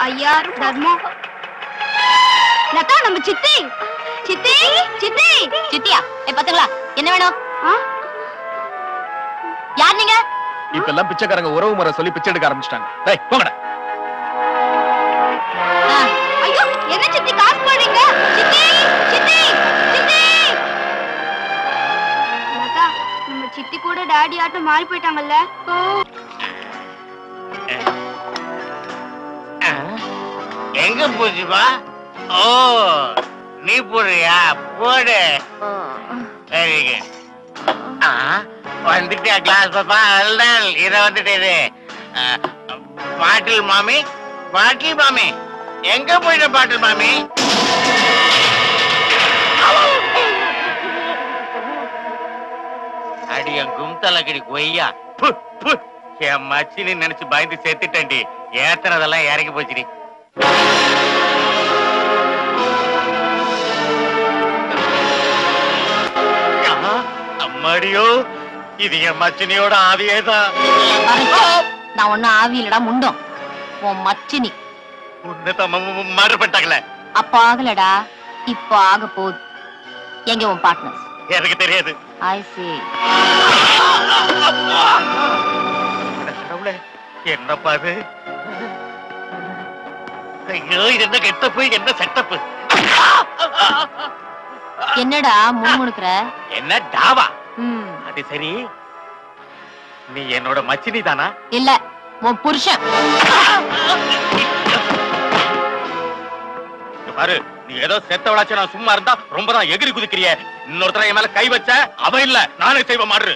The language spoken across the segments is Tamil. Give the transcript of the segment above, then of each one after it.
ஐயா தர்மம் லதா நம்ம சித்தி சித்தி சித்தி சித்தியா ஏ பாத்துங்களா என்ன வேணும் யார் நீங்க இப்ப எல்லாம் பிச்சைக்காரங்க உறவு முறை சொல்லி பிச்சை எடுக்க ஆரம்பிச்சிட்டாங்க டேய் போங்கடா ஐயோ என்ன சித்தி காசு போடுறீங்க சித்தி சித்தி சித்தி லதா நம்ம சித்தி கூட டாடி ஆட்டம் மாறி போயிட்டாங்கல்ல எங்க போச்சுப்பா ஓ நீ போடுறியா போடு வெரி குட் வந்துட்டியா கிளாஸ் பாப்பா அதுதான் இத வந்துட்டு இது அஹ், பாட்டில் மாமி பாட்டில் மாமி எங்க போயிட்ட பாட்டில் மாமி அடி என் கும்தலக்கடி கொய்யா பு, பு. என் மச்சினி நினைச்சு பயந்து செத்துட்டேன்டி ஏத்தனதெல்லாம் இறங்கி போச்சுடி ஆஹா, அம்மாடியோ இது என் மச்சினியோட ஆவியேதான் நான் ஒண்ணும் ஆவி இல்லடா முண்டோம் உன் மச்சினி உன்னதான் மறு பண்ணிட்டாங்களே அப்ப ஆகலடா இப்ப ஆக போகுது எங்க உன் பார்ட்னர்ஸ் எனக்கு தெரியாது ஐ சி கடவுளே என்னப்பா இது ஐயோ இது என்ன கெட்டப்பு என்ன செட்டப்பு என்னடா முணுமுணுக்கிற என்ன டாவா ம் அது சரி நீ என்னோட மச்சினி தானா இல்ல உன் புருஷன் இங்க பாரு நீ ஏதோ செத்தவளாச்சு நான் சும்மா இருந்தா ரொம்ப தான் எகிரி குதிக்கிறிய இன்னொருத்தர என் மேல கை வச்ச அவ இல்ல நானே செய்வ மாறு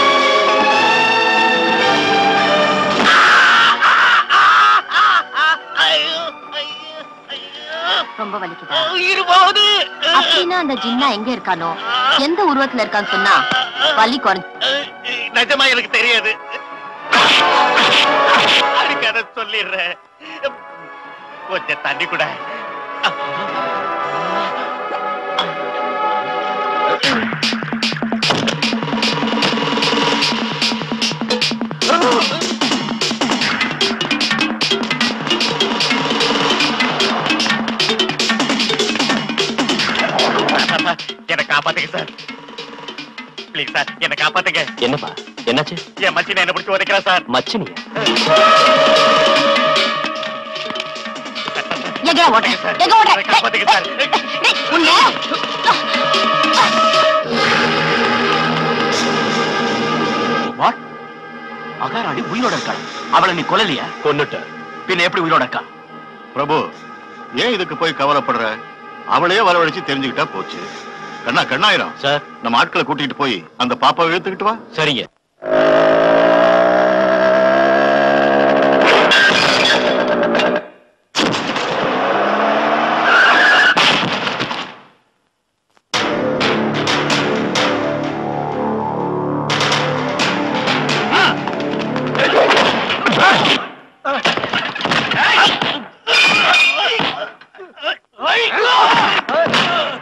ரொம்ப வலிக்குதா உயிர் போகுது அப்படின்னா அந்த ஜின்னா எங்க இருக்கானோ எந்த உருவத்துல இருக்கான்னு சொன்னா வலி குறைஞ்சு நிஜமா எனக்கு தெரியாது அதுக்கு அதை சொல்லிடுறேன் கொஞ்சம் தண்ணி கூட என்ன காப்பாத்துங்க சார் ப்ளீஸ் சார் என்ன காப்பாத்துங்க என்னப்பா என்னாச்சு என் மச்சினை என்ன பிடிச்சி உதைக்கிறா சார் மச்சினிய எங்க ஓட்ட எங்க ஓட்ட என்ன காப்பாத்துங்க சார் உன்ன வாட் அகாராடி உயிரோட இருக்கா அவளை நீ கொல்லலையா கொன்னுட்ட பின்ன எப்படி உயிரோட இருக்கா பிரபு ஏன் இதுக்கு போய் கவலைப்படுற அவளையே வரவழைச்சு தெரிஞ்சுக்கிட்டா போச்சு கண்ணா கண்ணாயிரம் சார் நம்ம ஆட்களை கூட்டிட்டு போய் அந்த பாப்பாவை இழுத்துக்கிட்டு வா சரிங்க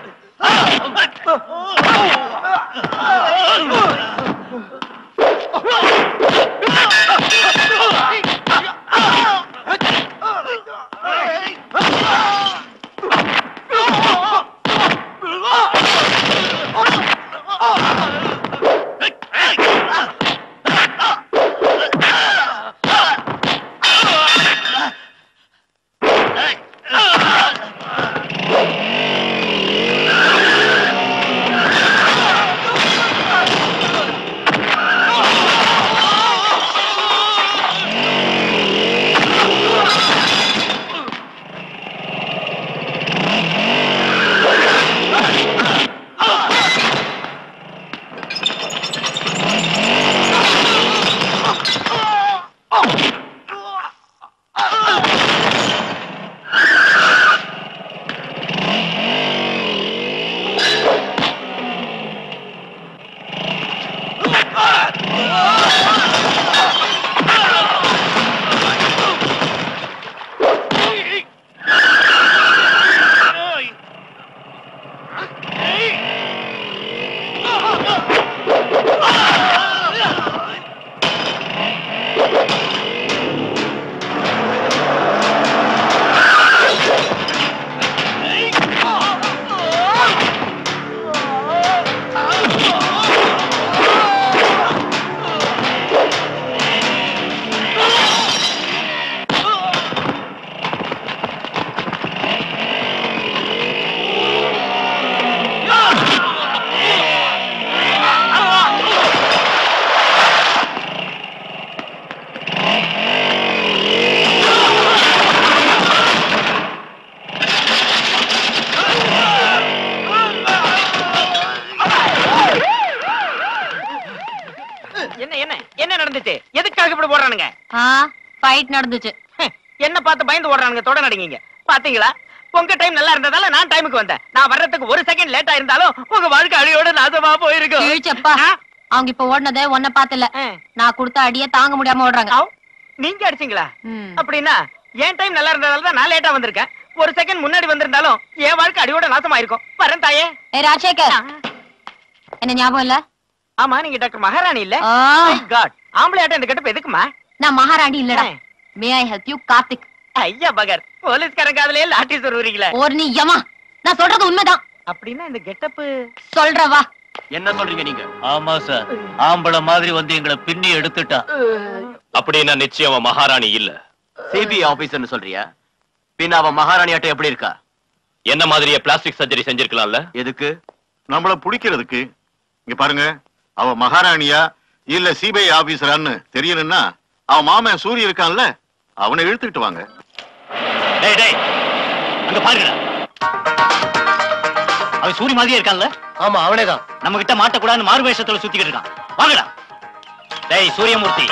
Oh! என்ன நடந்துச்சு எதுக்காக இப்படி போடுறானுங்க ஆ ஃபைட் நடந்துச்சு என்ன பார்த்து பயந்து ஓடுறானுங்க தொட நடிங்க பாத்தீங்களா உங்க டைம் நல்லா இருந்ததால நான் டைமுக்கு வந்தேன் நான் வர்றதுக்கு ஒரு செகண்ட் லேட்டா இருந்தாலும் உங்க வாழ்க்கை அழியோட நாசமா போயிருக்கும் கிழிச்சப்பா ஆ? அவங்க இப்ப ஓடுனதே ஒன்ன பாத்துல ஆ. நான் கொடுத்த அடிய தாங்க முடியாம ஓடுறாங்க ஆவ், நீங்க அடிச்சீங்களா ம். அப்படின்னா என் டைம் நல்லா இருந்ததால தான் நான் லேட்டா வந்திருக்கேன் ஒரு செகண்ட் முன்னாடி வந்திருந்தாலும் என் வாழ்க்கை அடியோட நாசமா இருக்கும் வரேன் தாயே ஏ ராஜசேகர் என்ன ஞாபகம் இல்ல ஆமா நீங்க டாக்டர் மகாராணி இல்ல ஆ, காட் ஆம்பளை ஆட்டம் இந்த கெட்டப் எதுக்குமா நான் மகாராணி இல்லடா ஆ. May I help you Karthik ஐயா பகர் போலீஸ்காரங்க அதுலயே லாட்டி சொல்றீங்களே ஒரு நீ யமா நான் சொல்றது உண்மைதான் அப்படின்னா இந்த கெட்டப்பு சொல்றவா என்ன சொல்றீங்க நீங்க ஆமா சார் ஆம்பளை மாதிரி வந்து எங்களை பின்னி எடுத்துட்டா அப்படின்னா நிச்சயம் அவன் மகாராணி இல்ல சிபிஐ ஆபீசர்னு சொல்றியா பின்ன அவன் மகாராணி ஆட்டம் எப்படி இருக்கா என்ன மாதிரியே பிளாஸ்டிக் சர்ஜரி செஞ்சிருக்கலாம்ல எதுக்கு நம்மள பிடிக்கிறதுக்கு இங்க பாருங்க அவ மகாராணியா இல்ல சிபிஐ ஆபீசரான்னு தெரியணும்னா அவன் மாமன் சூரிய இருக்கான்ல அவனை இழுத்துக்கிட்டு வாங்க டேய் டேய் அங்க பாருங்கடா அவன் சூரி மாதிரியே இருக்கான்ல ஆமா அவனேதான் நம்ம கிட்ட மாட்டக்கூடாதுன்னு மாறு வேஷத்துல சுத்திக்கிட்டு இருக்கான் வாங்கடா டேய் சூரியமூர்த்தி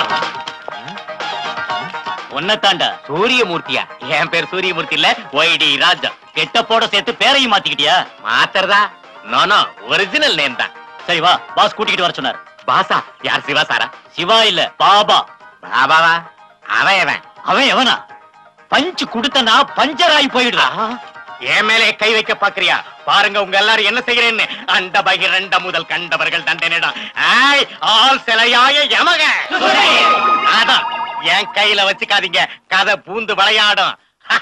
ஒன்னத்தாண்டா சூரியமூர்த்தியா என் பேர் சூரியமூர்த்தி இல்ல ஒய்டி ராஜா கெட்டப்போட சேர்த்து பேரையும் மாத்திக்கிட்டியா மாத்தறதா நானா ஒரிஜினல் நேம் தான் சரி வா பாஸ் கூட்டிக்கிட்டு வர சொன்னார் பாசா யார் சிவா சாரா சிவா இல்ல பாபா பாபாவா அவன் எவன் அவன் எவனா பஞ்சு கொடுத்தனா பஞ்சர் ஆகி போயிடுறா என் மேலே கை வைக்க பாக்குறியா பாருங்க உங்க எல்லாரும் என்ன செய்கிறேன்னு அண்ட பகிரண்ட முதல் கண்டவர்கள் தண்டனிடம் ஆய் ஆள் சிலையாய யமக அதான் என் கையில வச்சுக்காதீங்க கதை பூந்து விளையாடும்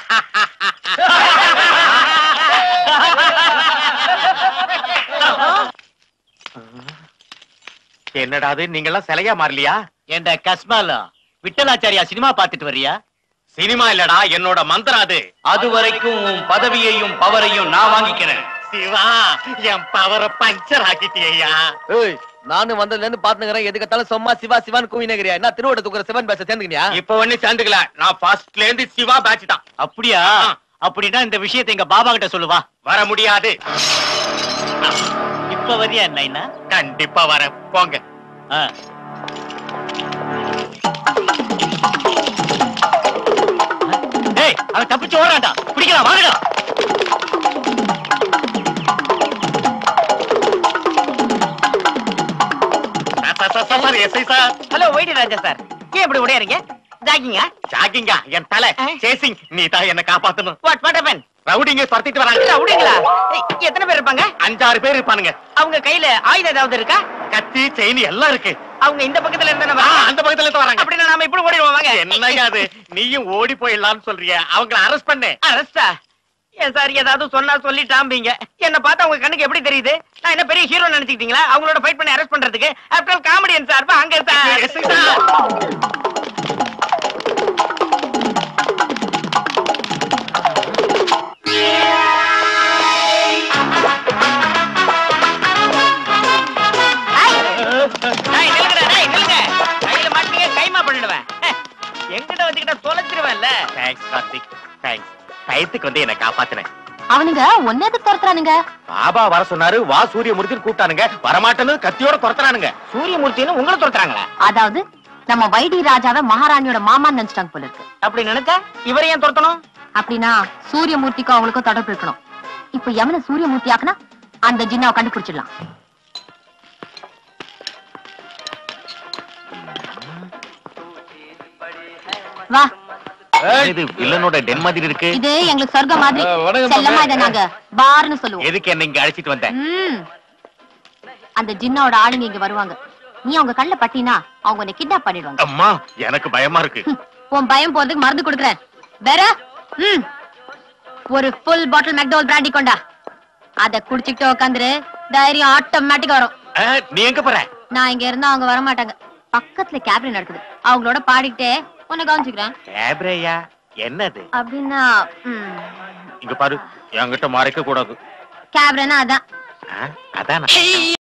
என்னடா அது நீங்கெல்லாம் சிலையா மாறலையா ஏண்டா கஸ்மாலா விட்டலாச்சாரியா சினிமா பார்த்துட்டு வர்றியா சினிமா இல்லடா என்னோட மந்திரம் அது அது வரைக்கும் உன் பதவியையும் பவரையும் நான் வாங்கிக்கிறேன் சிவா என் பவரை பஞ்சர் ஆக்கிட்டியா ஏய் நானும் வந்ததுல இருந்து பாத்துக்கிறேன் எதுக்கத்தாலும் சும்மா சிவா சிவான் கூவினகிறியா என்ன திருவோட தூக்குற சிவன் பேச சேர்ந்துக்கினியா இப்ப ஒண்ணு சேர்ந்துக்கல நான் ஃபர்ஸ்ட்ல இருந்து சிவா பேட்ச் தான் அப்படியா அப்படின்னா இந்த விஷயத்தை எங்க பாபா கிட்ட சொல்லுவா வர முடியாது இப்ப வரியா என்ன கண்டிப்பா வர போங்க டேய் அவன் தப்பிச்சு ஓடுறான்டா பிடிக்கலாம் வாங்கடா sir, sir, sir, sir, sir, SI sir hello ஒய்டி ராஜா சார் ஏன் இப்படி உடையறீங்க ஜாகிங்கா ஜாகிங்கா என் தலை ஆ? சேசிங் நீ தான் என்ன காப்பாத்தணும் வாட் வாட் ஹேப்பன் ரவுடிங்க துரத்திட்டு வராங்க அப்படிங்களா ஏய், எத்தனை பேர் இருப்பாங்க அஞ்சாறு பேர் இருப்பானுங்க அவங்க கையில ஆயுதம் ஏதாவது இருக்கா கத்தி செயின் எல்லாம் இருக்கு அவங்க இந்த பக்கத்துல இருந்தா ஆ, நம்ம அந்த பக்கத்துல இருந்து வராங்க அப்படின்னா நாம இப்படி ஓடிடுவோம் வாங்க என்னங்க அது நீயும் ஓடி போயிடலாம்னு சொல்றிய அவங்கள அரெஸ்ட் பண்ணு அரஸ்டா ஏன் சார் ஏதாவது சொன்னா சொல்லிட்டாம்பீங்க என்ன பார்த்தா உங்க கண்ணுக்கு எப்படி தெரியுது நான் என்ன பெரிய ஹீரோ நினைச்சுக்கிட்டீங்களா அவங்களோட ஃபைட் பண்ணி அரெஸ்ட் பண்றதுக்கு ஆஃப்டர் காமெடியன் சார் அங்க சார் எஸ்ஐ சார் டேய், நில்லுங்கடா, டேய், நில்லுங்க. கையில மாட்டீங்க, கைமா பண்ணிடுவேன். ஹே, எங்கிட்ட வச்சுக்கிட்டா தொலைச்சிருவேன்ல. தேங்க்ஸ் கார்த்திக் தேங்க்ஸ் டயத்துக்கு வந்து என்ன காப்பாத்தினேன் அவனுங்க ஒன்னது துரத்துறானுங்க பாபா வர சொன்னாரு வா சூரியமூர்த்தின்னு கூப்பிட்டானுங்க வரமாட்டேன்னு கத்தியோட துரத்துறானுங்க சூரியமூர்த்தின்னு உங்களை துரத்துறாங்களா அதாவது நம்ம வைடி ராஜாவை மகாராணியோட மாமான்னு நினைச்சிட்டாங்க போல இருக்கு அப்படி நினைச்சா இவரை ஏன் துரத்தணும் அப்படின்னா சூரியமூர்த்திக்கும் அவங்களுக்கும் தொடர்பு இருக்கணும் இப்ப எவனை சூரியமூர்த்தி ஆக்குனா அந்த ஜின்னாவை கண்டுபிடிச்சிடலாம் வா இது வில்லனோட டென் மாதிரி இருக்கு இது எங்களுக்கு சொர்க்கம் மாதிரி ஆ, வணக்கம் செல்லமா மாமே. இதை நாங்க பார்னு சொல்லுவோம் எதுக்கு என்ன இங்க அழைச்சிட்டு வந்த ம். அந்த ஜின்னாவோட ஆளுங்க இங்க வருவாங்க நீ அவங்க கண்ணுல பட்டினா அவங்க உன்னை கிட்னாப் பண்ணிடுவாங்க அம்மா எனக்கு பயமா இருக்கு ஹம், உன் பயம் போறதுக்கு மருந்து கொடுக்குறேன் வேற ம் ஒரு ஃபுல் பாட்டில் மெக்டோல் பிராண்டி கொண்டா அத குடிச்சிட்டு உட்காந்துரு தைரியம் ஆட்டோமேட்டிக் வரும் ஆ, நீ எங்க போற நான் இங்க இருந்தா அவங்க வர மாட்டாங்க பக்கத்துல கேப்ரி நடக்குது அவங்களோட பாடிக்கிட்டே உன்னை கவனிச்சுக்கிறேன் கேப்ரேயா என்னது அப்படின்னா ம், இங்க பாரு என்கிட்ட மறைக்க கூடாது கேப்ரனா அதான் ஆ, அதானா